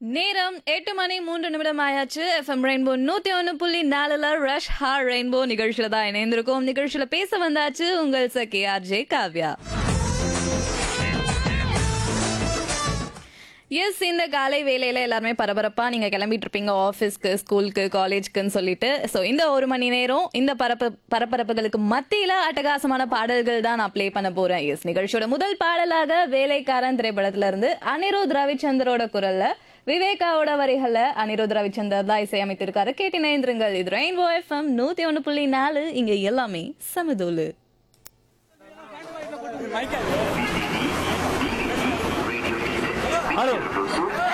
நேரம் எட்டு மணி மூன்று நிமிடம் ஆயாச்சு எஃப்எம் ரெயின்போ நூத்தி ஒன்னு புள்ளி நாலுல ரஷ் ஹார் ரெயின்போ நிகழ்ச்சியில தான் இணைந்திருக்கோம் நிகழ்ச்சியில பேச வந்தாச்சு உங்கள் சகி ஆர்ஜே காவ்யா எஸ் இந்த காலை வேலையில எல்லாருமே பரபரப்பா நீங்க கிளம்பிட்டு இருப்பீங்க ஆஃபீஸ்க்கு ஸ்கூலுக்கு காலேஜ்க்குன்னு சொல்லிட்டு ஸோ இந்த ஒரு மணி நேரம் இந்த பரப்பு பரபரப்புகளுக்கு மத்தியில அட்டகாசமான பாடல்கள் தான் நான் ப்ளே பண்ண போறேன் எஸ் நிகழ்ச்சியோட முதல் பாடலாக வேலைக்காரன் திரைப்படத்துல இருந்து அனிருத் ரவிச்சந்தரோட குரல்ல விவேகாவோட வரிகள்ல அனிருத் ரவிச்சந்தர் தான் இசையமைத்திருக்காரு கேட்டு நேந்திருங்கள் இது ரெயின்போ எஃப்எம் நூத்தி ஒன்னு புள்ளி நாலு இங்க எல்லாமே சமதோலு ஹலோ